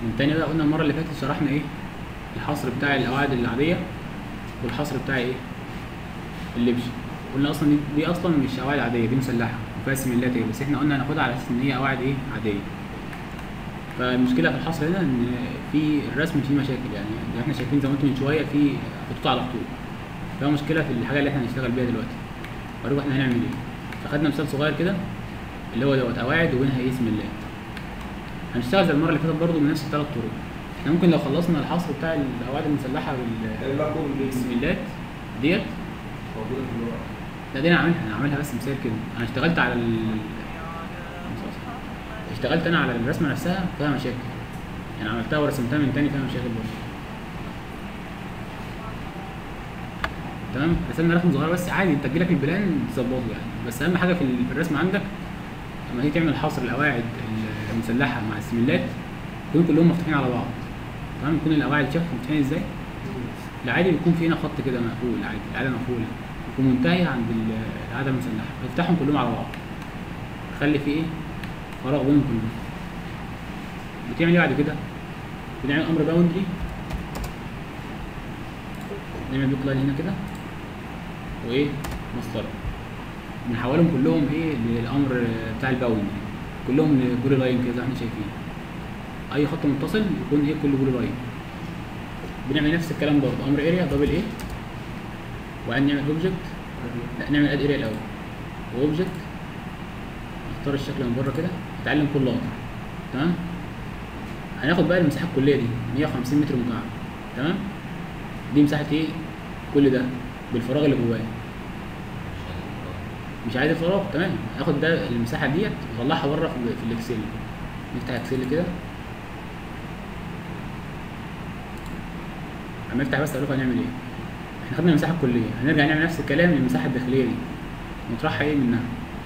من تاني بقى قلنا المره اللي فاتت شرحنا ايه الحصر بتاع القواعد العاديه والحصر بتاع ايه اللبش قلنا اصلا دي, دي اصلا مش قواعد عاديه دي مسلحه وفيها سميلات ايه بس احنا قلنا هناخدها على اساس ان هي قواعد ايه عاديه فالمشكله في الحصر هنا ان في الرسم فيه مشاكل يعني زي ما احنا شايفين زي ما قلت من شويه في خطوط على خطوط فيها مشكله في الحاجه اللي احنا هنشتغل بيها دلوقتي اوريكم احنا هنعمل ايه فخدنا مثال صغير كده اللي هو دوت قواعد وبينها ايه اسم الله هنشتغل زي المره اللي فاتت برضه بنفس الثلاث طرق احنا ممكن لو خلصنا الحصر بتاع القواعد المسلحه بال- الباكو بالسميلات ديت موجودة في اللغة لا دي انا عاملها انا عاملها بس مثال كده انا اشتغلت على ال اشتغلت انا على الرسمه نفسها فيها مشاكل يعني عملتها ورسمتها من تاني فيها مشاكل برضه تمام رسمنا رسم صغير بس عادي انت تجيلك البلان تظبطه يعني بس اهم حاجه في ال- في الرسم عندك لما تيجي تعمل حصر القواعد المسلحه مع السميلات يكونوا كلهم مفتوحين على بعض تمام يكون القواعد شايف مفتوحين ازاي العادي بيكون في هنا خط كده مقفول عادي العاده مقفوله يكون منتهي عند ال- العاده المسلحه افتحهم كلهم على بعض خلي في ايه فراغ بينهم كلهم بتعمل ايه بعد كده بنعمل امر باوندري نعمل بلوك لاين هنا كده وايه مسطره بنحولهم كلهم ايه للامر بتاع الباوندري كلهم لبولي لاين كده زي ما احنا شايفين اي خط متصل يكون ايه كله بولي لاين بنعمل نفس الكلام برضه امر اريا دبل ايه وبعدين نعمل اوبجكت لا نعمل اد اريا الاول واوبجكت نختار الشكل من بره كده نتعلم كل قطر تمام هناخد بقى المساحه الكليه دي 150 متر مكعب تمام دي مساحه ايه كل ده بالفراغ اللي جواه مش عايز الفراغ تمام هاخد ده المساحه ديت واطلعها بره في, في الاكسل نفتح اكسل كده اما افتح بس اقول لكم هنعمل ايه احنا خدنا المساحه الكليه هنرجع نعمل نفس الكلام للمساحه الداخليه دي نطرحها ايه منها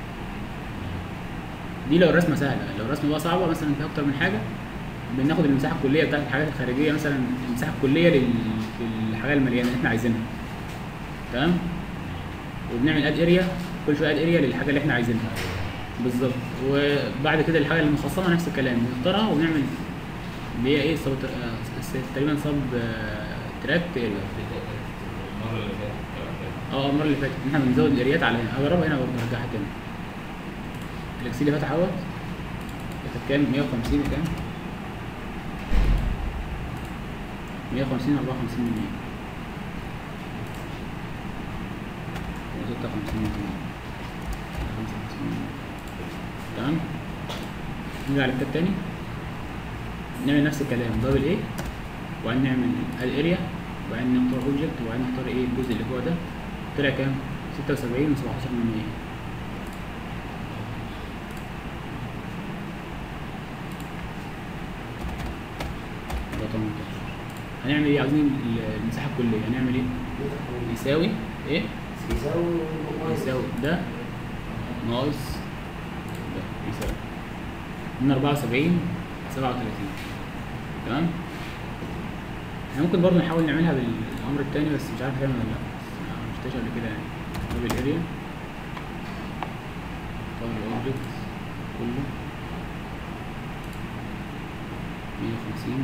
دي لو الرسمه سهله لو الرسمه بقى صعبه مثلا فيها اكتر من حاجه بناخد المساحه الكليه بتاعت الحاجات الخارجيه مثلا المساحه الكليه لل- للحاجه المليانه اللي احنا عايزينها تمام وبنعمل اد اريا كل شويه اد اريا للحاجه اللي احنا عايزينها بالظبط وبعد كده الحاجه اللي مخصصه نفس الكلام بنختارها ونعمل اللي هي ايه صب تقريبا صب تراك اريا المرة اللي فاتت اه المره اللي فاتت إن احنا بنزود الاريات على هنا هجربها هنا برضه هرجعها تاني الاكسيل اللي فتح اهوت كانت كام 150 كام 150 54 من 100 56 من 55 من 100 تمام نرجع للكتاب تاني نعمل نفس الكلام دبل ايه وبعدين نعمل الاريا وبعدين نختار اوبجكت وبعدين نختار ايه الجزء اللي فوق ده طلع كام 76 و 17 من 100 ده 18 هنعمل ايه عايزين ال- المساحه الكليه هنعمل ايه يساوي ايه يساوي يساوي ده ناقص ده يساوي من 74 37 تمام احنا ممكن برضه نحاول نعملها بالامر التاني بس مش عارف هتعمل ولا لا بس أنا ما شفتهاش قبل كده يعني ده بالاريا طب الاوبجكت كله 150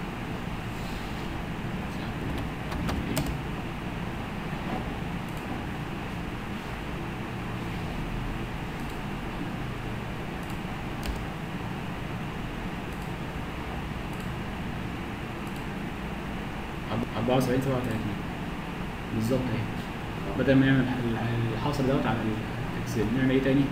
74 37 بالظبط اهي بدل ما نعمل ال- الحصر دوت على الاكسل نعمل ايه تاني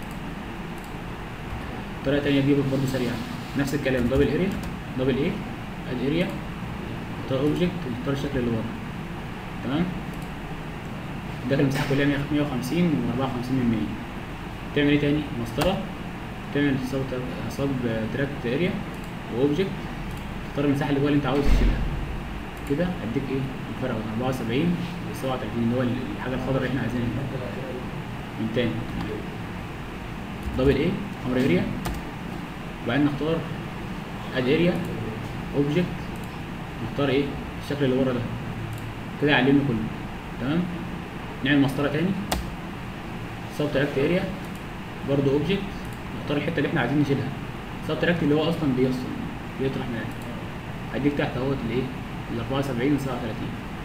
طريقه تانية دي برضه سريعه نفس الكلام دبل اريا دبل ايه اد اريا اختار اوبجكت اختار الشكل اللي ورا تمام داخل المساحه كلها 150 و54 من 100 تعمل ايه تاني مسطره تعمل صب صب تراكت اريا واوبجكت تختار المساحه اللي جوه اللي انت عاوز تشيلها كده اديك ايه الفرق بين 74 و 37 اللي هو الحاجه الخضراء اللي احنا عايزينها من تاني دبل ايه امر اريا وبعدين نختار اد اريا اوبجكت نختار ايه الشكل اللي ورا ده كده يعلمني كله تمام نعمل مسطره تاني سبتراكت اريا برضه اوبجكت نختار الحته اللي احنا عايزين نشيلها سبتراكت اللي هو اصلا بيفصل بيطرح من هديك تحت اهوت الايه ال 74 و 37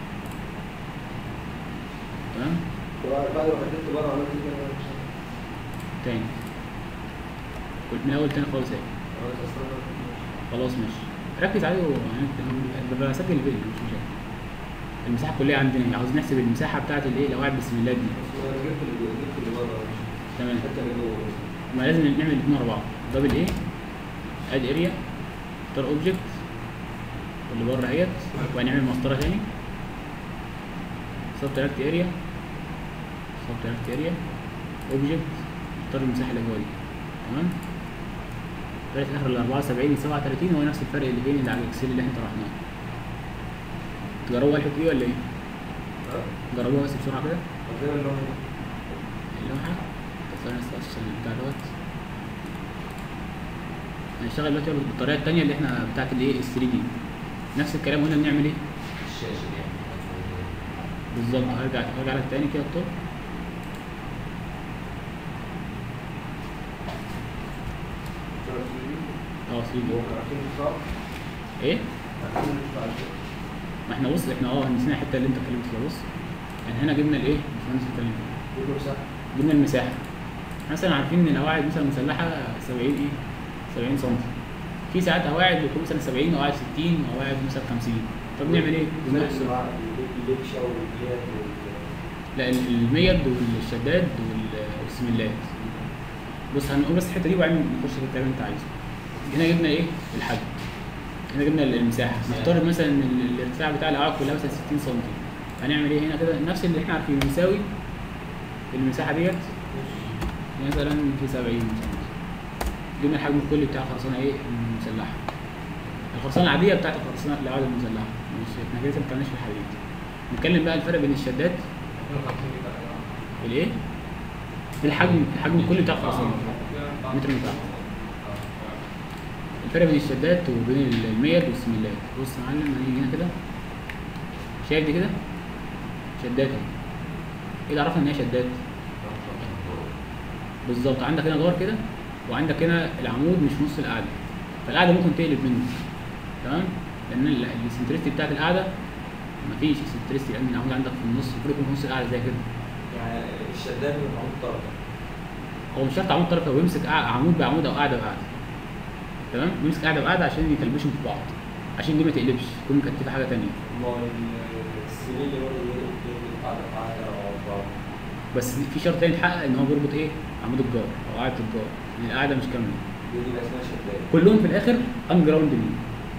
تمام بعد ما حددت بره عملت كده تاني كنت من الاول تاني خالص اهي عملت اصلا خلاص ماشي ركز عليه و- يعني ببقى سجل الفيديو مش مشاكل المساحه الكليه عندنا إيه؟ عاوز نحسب المساحه بتاعت الايه لو قاعد بسم الله دي انا جبت اللي جبت اللي بره تمام الحته اللي جوه ما لازم نعمل الاثنين ورا بعض دبل ايه اد اريا اختار اوبجكت واللي بره اهيت وهنعمل مسطره تاني سبتراكت اريا سبتراكت اريا اوبجكت اختار المساحه اللي جوه دي تمام فرق في الاخر ال 74 و 37 هو نفس الفرق اللي بين اللي على الاكسل اللي احنا طرحناه تجربوا الحته دي ولا ايه؟ ها؟ جربوها بس بسرعه كده قلت له اللي هو اللوحة ثانية بس بتاع دوت هنشتغل دلوقتي بالطريقة التانية اللي احنا بتاعت الايه ال 3 دي نفس الكلام قلنا بنعمل ايه؟ الشاشة دي يعني بالظبط هرجع هرجع لك تاني كده الطب اه 3 دي هو كان عارفين الصعب ايه؟ عارفين الصعب ما احنا بص احنا اه نسينا الحتة اللي انت اتكلمت فيها بص يعني هنا جبنا الايه؟ باشمهندس اتكلم فيها كله صح جبنا المساحة مثلا عارفين ان القواعد مثلا مسلحة 70 ايه؟ 70 سم في ساعات قواعد بتكون مثلا 70 قواعد 60 قواعد مثلا 50 طب نعمل ايه؟ بنحسب الليكشة والجهات لا ال- الميد والشداد وال- والسملات بص هنقول بس الحته دي وبعدين نخش في الكلام اللي انت عايزه هنا جبنا ايه الحجم هنا جبنا ال- المساحه نفترض مثلا ان ال- الارتفاع بتاع القواعد كلها مثلا 60 سم هنعمل ايه هنا كده نفس اللي احنا عارفينه يساوي المساحه ديت مثلا في 70 سم جبنا الحجم الكلي بتاع الخرسانه ايه المسلحه الخرسانه العاديه بتاعت الخرسانه القواعد المسلحه مش احنا كده ما اتكلمناش في الحديد نتكلم بقى الفرق بين الشداد 52 دي بقى الايه؟ الحجم الحجم الكلي بتاع الخرسانه متر مكعب الفرق بين الشدات وبين الميد والسميلات بص يا معلم هنيجي هنا كده شايف دي كده شدات اهي ايه اللي عرفنا ان هي شدات بالظبط عندك هنا دور كده وعندك هنا العمود مش نص القاعده فالقاعده ممكن تقلب منه تمام لان ال- السنترستي بتاعت القاعده مفيش سنترستي لان العمود عندك في النص المفروض يكون في نص القاعده زي كده يعني الشداد من عمود طرف هو مش شرط عمود طرف هو بيمسك قاع- عمود بعمود او قاعده بقاعده تمام بيمسك قاعده بقاعده عشان يكلبشهم في بعض عشان دي ما تقلبش تكون مكتفه حاجه تانية ما السنين اللي برضه بيقلب قاعدة قاعدة أو بعض بس في شرط تاني يتحقق ان هو بيربط ايه عمود الجار او قاعده الجار ان القاعده مش كامله دي دي اسمها شداد كلهم في الاخر ان جراوند مين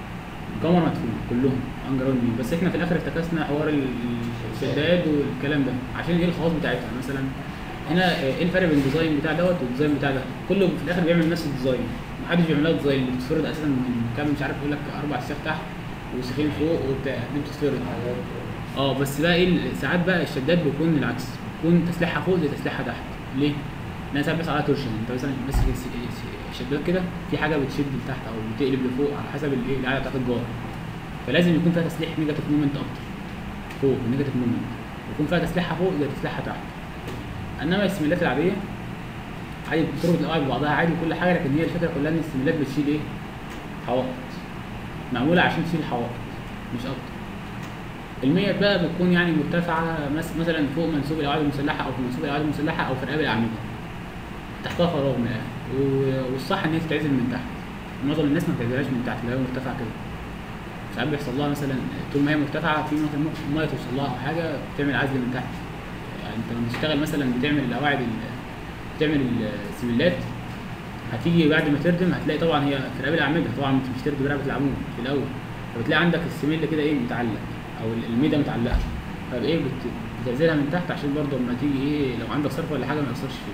قمر مدفون كلهم ان جراوند مين بس احنا في الاخر افتكسنا حوار ال- الشداد والكلام ده عشان ايه الخواص بتاعتها مثلا هنا آه، ايه الفرق بين الديزاين بتاع دوت والديزاين بتاع ده كله في الاخر بيعمل نفس الديزاين محدش بيعمل لها ديزاين اللي بتتفرض اساسا من كام مش عارف يقول لك اربع سياخ تحت وسيخين فوق وبتاع دي بتتفرض اه بس بقى ايه ساعات بقى الشداد بيكون العكس بيكون تسليحها فوق زي تسليحها تحت ليه؟ لان ساعات بيحصل عليها تورشن انت مثلا ماسك الس- الشداد كده في حاجه بتشد لتحت او بتقلب لفوق على حسب الايه القاعده بتاعت الجار فلازم يكون فيها تسليح نيجاتيف مومنت اكتر فوق نيجاتيف مومنت ويكون فيها تسليحها فوق زي تسليحها تحت انما السميلات العاديه عادي بتربط القواعد ببعضها عادي وكل حاجه لكن هي الفكره كلها ان السميلات بتشيل ايه؟ حوائط معموله عشان تشيل حوائط مش اكتر المية بقى بتكون يعني مرتفعة مس- مثلا فوق منسوب الأعواد المسلحة أو في منسوب الأعواد المسلحة أو في رقاب الأعمدة تحتها فراغ من الآخر و- والصح إن هي تتعزل من تحت معظم الناس ما بتعزلهاش من تحت اللي هي مرتفعة كده ساعات بيحصل لها مثلا طول ما هي مرتفعة في مثلا ممكن مية توصل لها أو حاجة بتعمل عزل من تحت يعني أنت لما تشتغل مثلا بتعمل القواعد ال- بتعمل السملات هتيجي بعد ما تردم هتلاقي طبعا هي في رقاب الأعمدة طبعا أنت مش تردم رقبة العمود في الأول فبتلاقي عندك السميل كده إيه متعلق او الميده متعلقه فايه بت- بتعزلها من تحت عشان برضه لما تيجي ايه لو عندك صرف ولا حاجه ما يأثرش فيه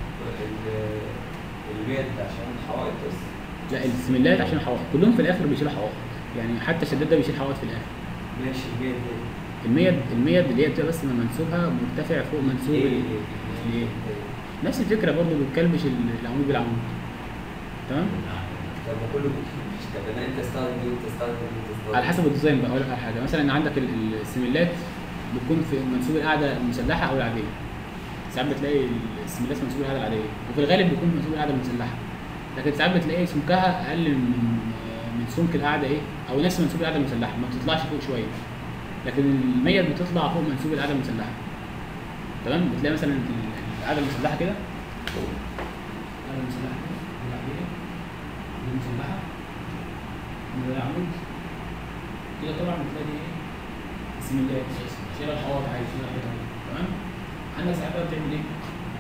البيت عشان الحوائط بس لا السملات عشان حوائط كلهم في الاخر بيشيلوا حوائط يعني حتى الشداد ده بيشيل حوائط في الاخر ماشي البيت ده الميد الميد اللي هي بتبقى بس من منسوبها مرتفع فوق منسوب ايه ال- الايه نفس الفكره برضه بتكلبش ال- العمود بالعمود تمام طب ما كله بيتكلمش طب انا انت استخدم دي وانت استخدم دي وانت استخدم على حسب الديزاين بقى اقول لك على حاجه مثلا عندك ال- السملات بتكون في منسوب القاعده المسلحه او العاديه ساعات بتلاقي السملات منسوب القاعده العاديه وفي الغالب بيكون منسوب القاعده المسلحه لكن ساعات بتلاقي سمكها اقل من من سمك القاعده ايه او نفس منسوب القاعده المسلحه ما بتطلعش فوق شويه لكن الميت بتطلع فوق منسوب القاعده المسلحه تمام بتلاقي مثلا القاعده المسلحه كده القاعده المسلحه كده دي العاديه دي المسلحه ده العمود كده طبعا بتلاقي ايه سمنتات شيل الحوار عايز شيل الحيطه دي، تمام عندك ساعات بقى بتعمل ايه؟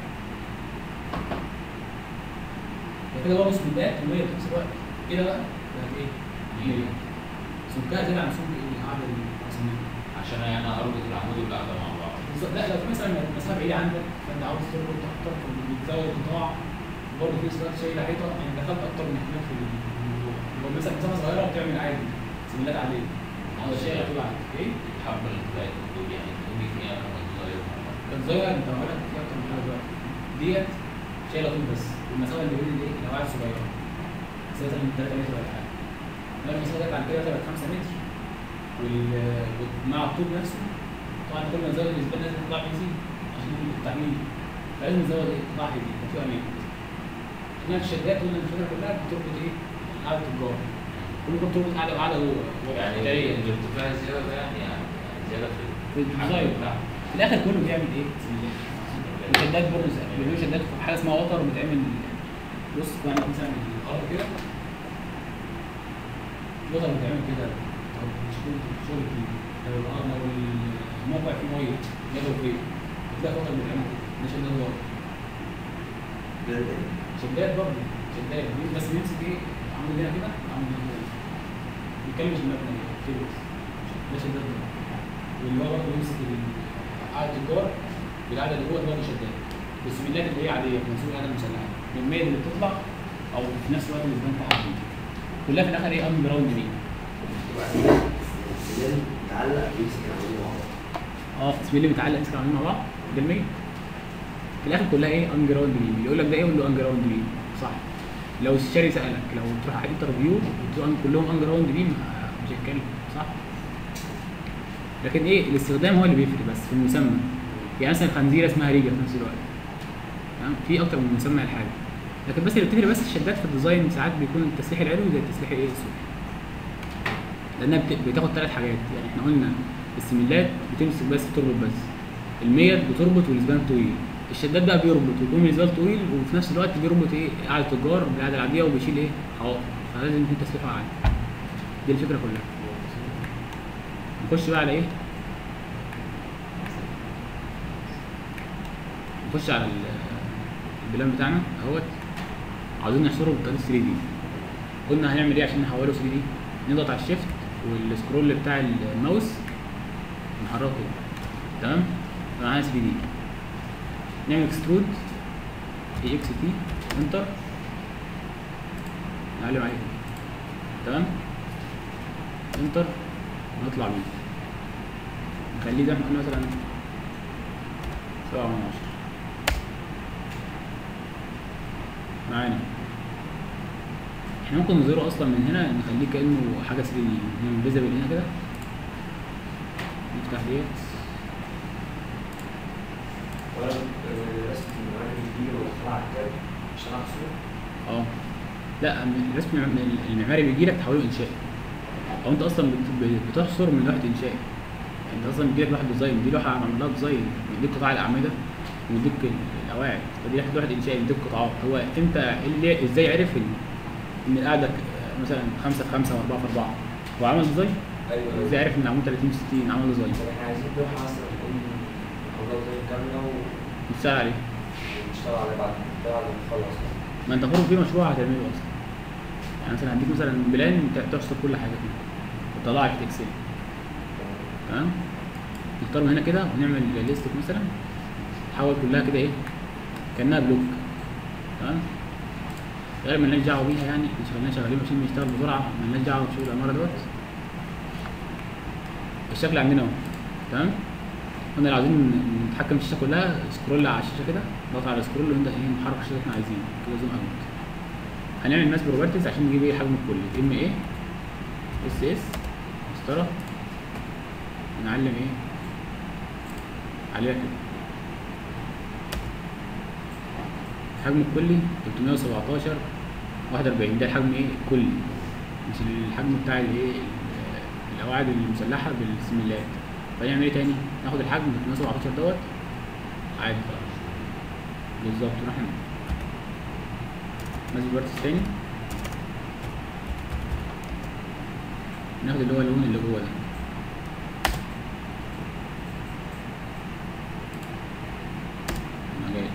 هي كده برضه سمنتات وهي في نفس الوقت كده بقى بقت ايه؟ هي سمكها زيادة عن سمك ايه؟ القاعده الاسمنت عشان انا اربط العمود والقاعده مع بعض بالظبط لا لو في مثلا مسافه بعيده عندك فانت عاوز تربط اكتر بتزود القطاع برضه في نفس الوقت شايل حيطه يعني دخلت اكتر من احتمال في الموضوع لو مثلا مسافه صغيره بتعمل عادي سمنات عاديه عاوز شايل طول عادي ايه؟ الحبه اللي طلعت دول يعني تقولي فيها كمان صغير كانت صغيره انت هقول لك في اكتر من حاجه دلوقتي ديت شايله طول بس والمسافه اللي بين الايه؟ القواعد صغيره مسافه من 3 متر ولا حاجه لما المسافه جت عن كده طلعت 5 متر وال- ومع الطول نفسه طبعا كل ما نزود الاسبان لازم القطاع يزيد عشان يكون التعميم فلازم نزود ايه؟ القطاع يزيد ففي امان هنا الشدات قلنا الفكره كلها بتربط ايه؟ قاعده الجار ممكن تربط قاعده وقاعده جوه يعني إدارية. الارتفاع الزياده ده يعني يعني زياده في في الديزاين في الاخر كله بيعمل ايه؟ شدات برضه بيعملوا شدات في حاجه اسمها وتر بتعمل بص يعني مثلا الارض كده وتر بتعمل كده طب مش كل شغل كتير لو الارض لو الموقع فيه ميه يدعو فيه بتلاقي وتر بتعمل كده ده شدات برضه شدات برضه شدات بس بيمسك ايه عامل هنا كده عامل هنا كده بيتكلم المبنى كده بس ده شدات برضه واللي هو برضه بيمسك ال- قاعدة الجار بالقعدة اللي جوه برضه شداد والسميلات اللي هي عادية في منسوب القعدة المسلحة والمية اللي بتطلع أو في نفس الوقت اللي بتبان تحت كلها في الآخر إيه أم جراوند دي السجل متعلق بيمسك العمود مع بعض اه السميل اللي متعلق يمسك عاملين مع بعض ده المية في الآخر كلها إيه أم جراوند بيم يقول لك ده إيه يقول له أم جراوند بيم صح لو الشاري سألك لو تروح على انترفيو وتقول أن كلهم أم جراوند بيم مش هيتكلم صح لكن ايه الاستخدام هو اللي بيفرق بس في المسمى يعني مثلا خنزيره اسمها ريجا في نفس الوقت تمام في اكتر من مسمى للحاجه لكن بس اللي بتفرق بس الشدات في الديزاين ساعات بيكون التسليح العلوي زي التسليح الايه السفلي لانها بت- بتاخد ثلاث حاجات يعني احنا قلنا السميلات بتمسك بس بتربط بس الميت بتربط والاسبان طويل الشداد بقى بيربط ويكون الاسبان طويل وفي نفس الوقت بيربط ايه قاعده الجار بالقاعده العاديه وبيشيل ايه حوائط فلازم يكون تسليحه عالي دي الفكره كلها نخش بقى على ايه نخش على ال- البلان بتاعنا اهوت عاوزين نحصره بطريقه 3 دي قلنا هنعمل ايه عشان نحوله 3 دي نضغط على الشيفت والسكرول بتاع الماوس نحركه كده تمام يبقى معانا 3 دي نعمل اكسترود اي اكس تي انتر نعلم عليه كده. تمام انتر ونطلع بيه نخليه زي ما قلنا مثلا سبعة من عشرة معانا احنا ممكن نظهره اصلا من هنا نخليه كانه حاجه 3 دي هنا فيزبل هنا كده نفتح ديت ولا رسم المعالج دي ولا على الكتاب عشان احصل اه لا الرسم الم- المعماري بيجي لك تحوله انشائي او انت اصلا بت- ب- بتحصر من لوحه انشائي يعني انت اصلا بيجي لك لوحه ديزاين دي لوحه معمول لها ديزاين بيديك قطاع الاعمده ويديك ال- القواعد فدي لوحه لوحه انشائي بيديك قطاعات هو انت اللي ازاي عرف ان ان القعده ك- مثلا 5 في 5 و4 في 4 هو عمل ديزاين ايوه ازاي عرف ان العمود 30 في 60 عمل ديزاين طب احنا عايزين لوحه اصلا تكون محافظه زي كامله نشتغل عليه ونشتغل عليها بعد بعد ما نخلص ما انت برضه في مشروع هتعمله اصلا يعني مثلا هديك مثلا بلان ت- تحصر كل حاجه فيه وتطلع لك اكسل تمام نختار من هنا كده ونعمل ليست مثلا نحول كلها كده ايه كانها بلوك تمام غير مالناش دعوه بيها يعني احنا شغالين شغالين ماشيين بنشتغل بسرعه مالناش دعوه بشغل العماره دوت الشكل عندنا اهو تمام قلنا لو عايزين نتحكم في الشاشه كلها سكرول على الشاشه كده نضغط على سكرول ونبدا ايه نحرك الشاشه اللي احنا عايزينه كده زوم اوت هنعمل ماس بروبرتيز عشان نجيب ايه الحجم الكلي ام ايه اس اس مسطره نعلم ايه عليها كده الحجم الكلي 317 41 ده الحجم ايه الكلي مش الحجم بتاع الايه ال- القواعد المسلحه بالسميلات فنعمل ايه تاني ناخد الحجم 317 دوت عادي بالظبط نروح نازل فيرتس تاني ناخد اللي هو اللون اللي جوه ده ما جاش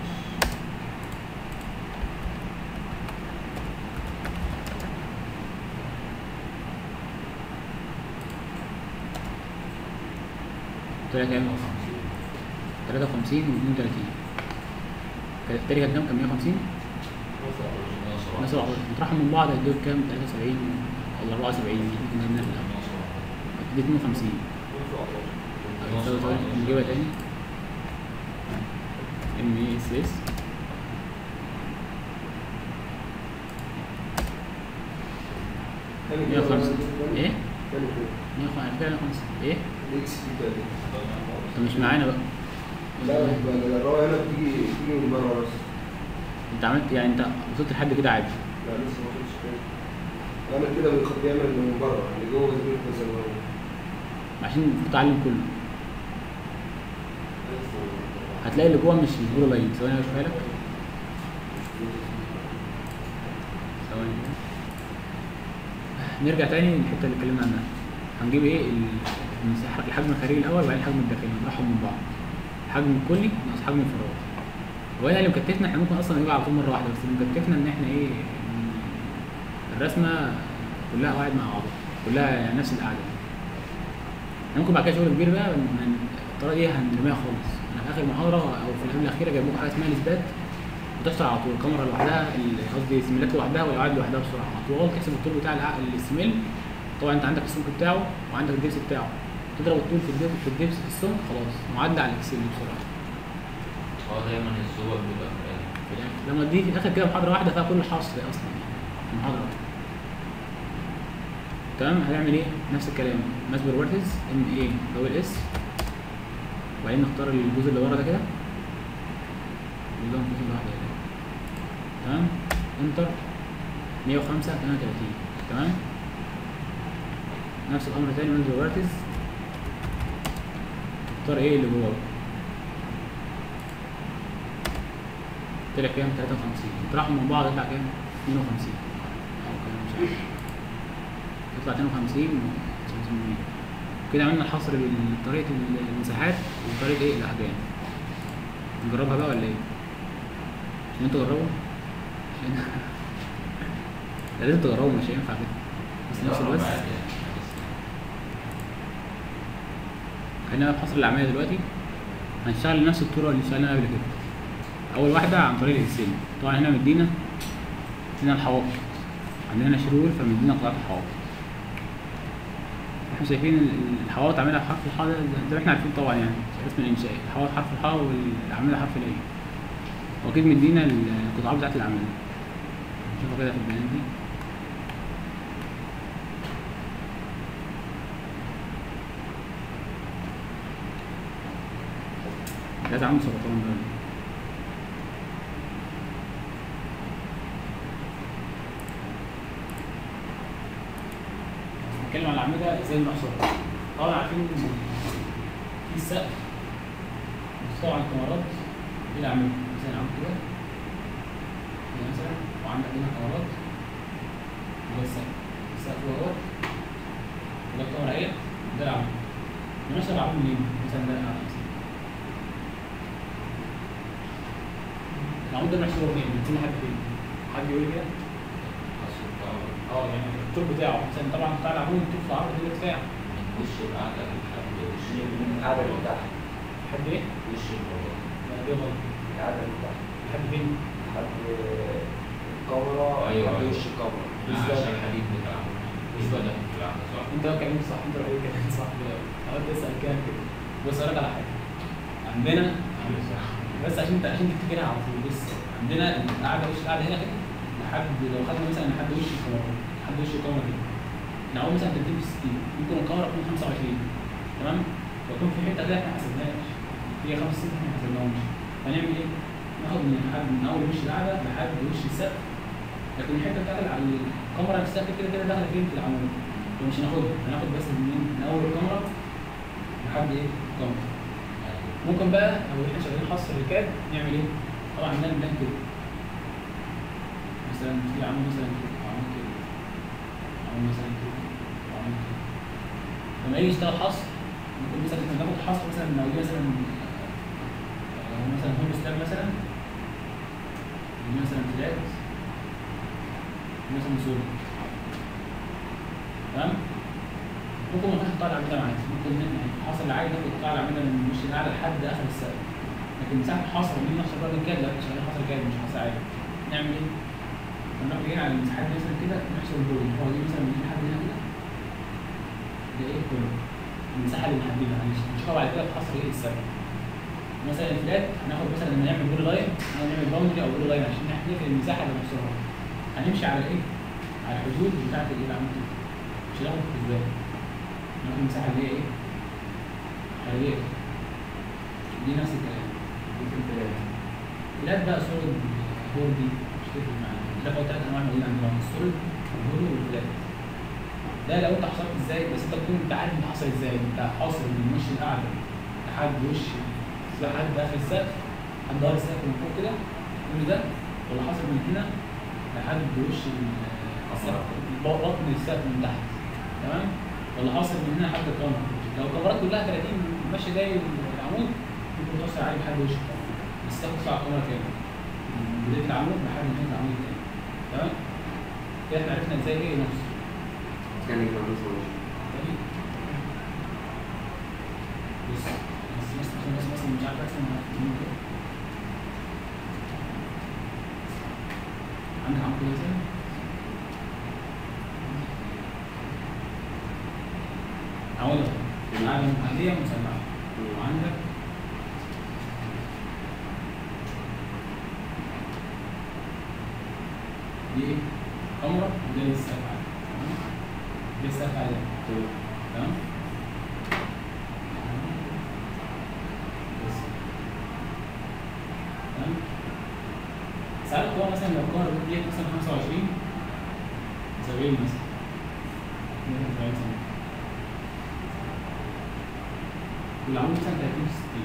طلع كام؟ 53 و 32 التاني كان كام؟ كان 150 مثلا نطرحهم من بعض هيدوك كام 73 ولا 74 احنا كنا بنعمل دي 52 طيب، طيب، نجيبها تاني ام اي اس اس تاني 150 ايه؟ تاني كده 150 فعلا 150 ايه؟ الاكس بي تاني انت مش معانا بقى لا يبقى الرواية هنا بتيجي بتيجي من بره بس انت عملت يعني انت وصلت لحد كده عادي لا لسه ما وصلتش كده اعمل كده بيخ- بيعمل من بره اللي جوه زي ما زي ما هو عشان تتعلم كله هتلاقي اللي جوه مش مش بلو لاين ثواني اشوفها لك ثواني كده. نرجع تاني للحته اللي اتكلمنا عنها هنجيب ايه ال- المساحه الحجم الخارجي الاول وبعدين الحجم الداخلي نطرحهم من بعض الحجم الكلي ناقص حجم الفراغ وهنا اللي مكتفنا احنا ممكن اصلا نجيبها على طول مره واحده بس اللي مكتفنا ان احنا ايه إن الرسمه كلها قواعد مع بعض كلها يعني نفس القعده احنا ممكن بعد كده شغل كبير بقى من الطريقه دي هنرميها خالص انا في اخر محاضره او في الايام الاخيره جايب لكم حاجه اسمها الاثبات وتشتغل على طول الكاميرا لوحدها ال- قصدي السميلات لوحدها والقواعد لوحدها بسرعه على طول تحسب الطول بتاع الع- السميل طبعا انت عندك السمك بتاعه وعندك الدبس بتاعه تضرب الطول في الدبس في الدبس في السمك خلاص معدل على الاكسل بسرعه هو دايما الصور بيبقى في الآخر. في الآخر. لما دي في الاخر كده محاضره واحده فيها كل الحصر اصلا يعني محاضره واحده تمام هنعمل ايه نفس الكلام ماسبر فيرتز ام اي دبل اس وبعدين نختار الجزء اللي ورا ده كده نظام الجزء اللي واحده كده. تمام انتر 105 38 تمام نفس الامر تاني ماسبر فيرتز اختار ايه اللي جوه طلع كام 53 اطرحهم من بعض يطلع كام 52 او كام مش عارف يطلع 52 و 500 كده عملنا الحصر بين طريقة المساحات وطريقة ايه الأحجام نجربها بقى ولا ايه؟ عشان انتوا تجربوا عشان لا لازم تجربوا مش هينفع كده بس نفس الوقت بعد يعني. خلينا في حصر العملية دلوقتي هنشتغل نفس الطرق اللي اشتغلناها قبل كده أول واحدة عن طريق الإكسل طبعا هنا مدينا مدينا الحواف عندنا شرول فمدينا قطعات الحواف احنا شايفين ال- الحواف عاملها بحرف الحاء ده زي ما احنا عارفين طبعا يعني اسم الإنشاء الحواف حرف الحاء والعاملة حرف الأي وأكيد مدينا القطعات بتاعت العمل نشوفها كده في البيانات دي ده عنده سرطان ده نتكلم عن الأعمدة ازاي نحصرها طبعا عارفين إن في السقف طبعا الكاميرات دي الأعمدة مثلا عامل كده كده مثلا وعندك هنا كاميرات وده السقف السقف هو اهوت وده الكاميرا اهي وده العمود بنحصر العمود منين؟ مثلا ده العمود مثلا العمود ده بنحصره فين؟ من فين لحد فين؟ حد يقول لي كده؟ الحصر بتاعه اه يعني الطول بتاعه مثلا طبعا بتاع العمود الطول في العرض ده ارتفاع من وش القعدة لحد وش القعدة اللي تحت لحد ايه؟ وش البلاط. لا دي غلط القعدة اللي تحت لحد فين؟ لحد الكاميرا أيوة، لحد أيوة. وش الكاميرا عشان الحديد بتاعه يبقى ده في القعدة صح؟ انت لو كلمت صح انت لو كلمت صح كده حاولت تسال كده كده بص اقول لك على حاجه عندنا بس عشان انت عشان تفتكرها على طول بص عندنا القعده وش القعده هنا كده لحد لو خدنا مثلا لحد وش الكاميرا لحد وش الكاميرا كده احنا اول مثلا ترتيب 60 ممكن الكاميرا تكون 25 تمام فيكون في حته كده احنا ما حسبناهاش في خمس ست احنا ما حسبناهمش هنعمل ايه؟ ناخد من لحد من اول وش القعده لحد وش السقف لكن الحته بتاعت الع- الكاميرا نفسها كده كده داخله فين في العمود فمش هناخدها هناخد بس منين من اول الكاميرا لحد ايه الكاميرا ممكن بقى لو احنا شغالين حصر ركاب نعمل ايه؟ طبعا عندنا بلان كده مثلا في عمود مثلا كده عمود كده عمود مثلا كده وعمود كده لما يجي يشتغل حصر ممكن مثلا احنا ناخد حصر مثلا لو جه مثلا آه، مثلا هوم ستاب مثلا دي مثلا فلات دي مثلا سوري تمام ممكن ما ناخد قطاع العمودة معانا ممكن ان الحصر العادي ناخد قطاع العمودة من وش الاعلى لحد اخر السقف لكن مساحة الحصر دي نحصر بقى من كده لا مش شغالين حصر كده مش حصر عادي نعمل ايه؟ نروح جايين على المساحات دي مثلا كده نحصر البول هو دي مثلا من هنا لحد هنا كده ده ايه كله المساحة اللي محددها هنش- هنشوفها بعد كده في حصر ايه السقف مثلا الفلات هناخد مثلا لما نعمل بول لاين او نعمل باوندري او بول لاين عشان نحدد المساحة اللي نحصرها هنمشي على ايه؟ على الحدود بتاعت الايه العمود دي مش هناخد ازاي ناخد المساحة اللي هي ايه؟ خارجية دي نفس الكلام دي في البلاد البلاد بقى سوليد بوردي مش تفرق معانا ده فوق تلات انواع موجودين عندنا السوليد والبوردي والبلاد ده لو انت حصلت ازاي بس انت تكون انت عارف انت حصل ازاي انت حاصل من وش الاعلى لحد وش لحد اخر السقف لحد ظهر السقف من فوق كده كل ده ولا حاصل من هنا لحد وش ال- السقف بطن السقف من تحت تمام ولا حاصل من هنا لحد الكاميرا لو الكاميرات كلها 30 ماشيه جاي العمود ممكن توصل عادي لحد وش الكاميرا بس تاخد على الكاميرا كامل من بدايه العمود لحد نهايه العمود تاني تمام كده احنا عرفنا ازاي ايه نفس كان يبقى مثلا بص بس بس عشان بس بس مش عارف ارسم هتكتبه كده عندك عمود كده مثلا عمود العالم عادية مسلحة وعندك دي ايه؟ كاميرا وده لسه السقف عادي تمام؟ ده السقف عادي تمام؟ بس. تمام؟ ساعات الكاميرا مثلا لو الكاميرا دي مثلا 25 70 مثلا 72 سم والعمود مثلا 30 60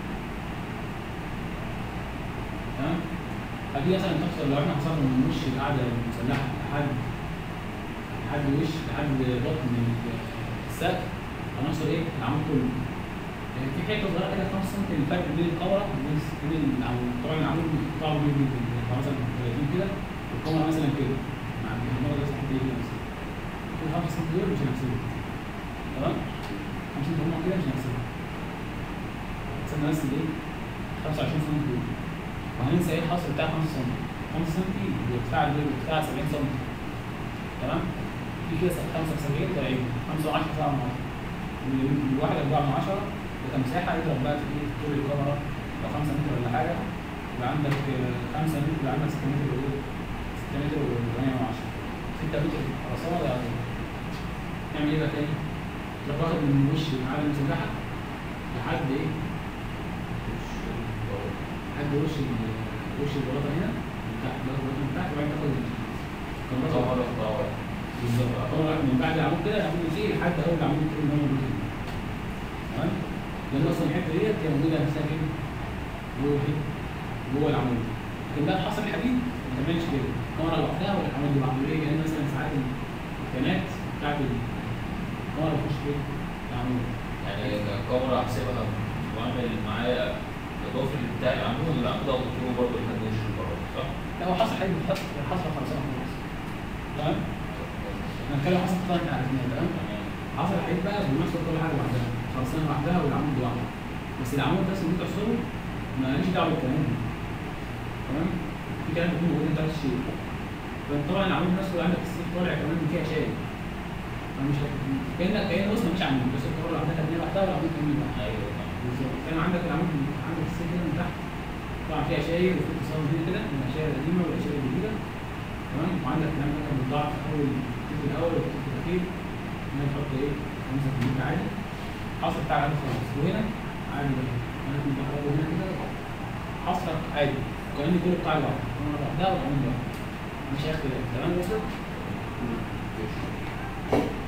تمام؟ فدي مثلا تحصل لو احنا حصلنا من وش القاعدة المسلحة لحد لحد وش لحد بطن السقف هنوصل ايه؟ العمود كله. يعني في حته صغيره كده 5 سم الفرق بين الكاميرا وبين بين العمود طبعا العمود بتاعه كبير جدا يبقى مثلا 30 كده والكاميرا مثلا كده مع الكاميرا ده حته ايه مثلا كل 5 سم دول مش هنحسبهم تمام 5 سم هم كده مش هنحسبهم حسبنا بس الايه 25 سم دول وهننسى ايه الحصر بتاع 5 سم 5 سم بيرتفع بيرتفع 70 سم تمام في كده 75 ده عيب 5 و10 7 من 10 من واحد أربعة من عشرة ده كمساحة يضرب بقى في إيه طول الكاميرا لو 5 متر ولا حاجة يبقى عندك 5 متر يبقى عندك 6 متر وإيه 6 متر و8 من 10 6 متر خرسانة ده يعني نعمل إيه بقى تاني؟ تروح واخد من وش المعادن المسلحة لحد إيه؟ لحد وش ال- وش البلاطة هنا من تحت البلاطة من تحت وبعدين تاخد الكاميرا بالظبط هو من بعد العمود كده العمود يسير لحد اول العمود يكون هو موجود هنا. تمام لان اصلا الحته ديت هي موجوده نفسها فين؟ جوه فين؟ جوه العمود لكن بقى الحصر الحديد ما تعملش كده الكاميرا لوحدها ولا العمود لوحده ليه؟ لان مثلا ساعات الكانات بتاعت الكاميرا بتخش فين؟ العمود يعني الكاميرا احسبها واعمل معايا الاضافي بتاع العمود العمود او الدكتور برضه لحد وش البراد صح؟ لا هو حصر حديد بتحط الحصر خلصانه خلاص تمام؟ احنا بنتكلم حصر قطع انت عارفينها تمام؟ حصر الحديد بقى بنحصر كل حاجه لوحدها خلصانه لوحدها والعمود لوحده بس العمود بس اللي انت تحصره ماليش دعوه بالكلام ده تمام في كلام بيكون موجود انت عايز تشيله طبعا العمود نفسه اللي عندك السيف طالع كمان من فيها شايل فمش هت- كانك كان بص مفيش عمود بس الكاميرا لوحدها كانت لوحدها والعمود كان لوحده ايوه بالظبط كان عندك العمود عندك السيف هنا من تحت طبعا فيها شايل وفي اتصال هنا كده من الاشياء القديمه والاشياء الجديده تمام وعندك الكلام ده كان بيتضاعف في اول الترم الاول والترم الاخير هنا تحط ايه 5 في عادي حصر بتاع العمود خلاص وهنا عادي بقى انا كنت بحركه هنا كده حصرك عادي وكان كل بتاع لوحده انا لوحدها والعمود لوحده مفيش اي اختلاف تمام يا يوسف؟ ماشي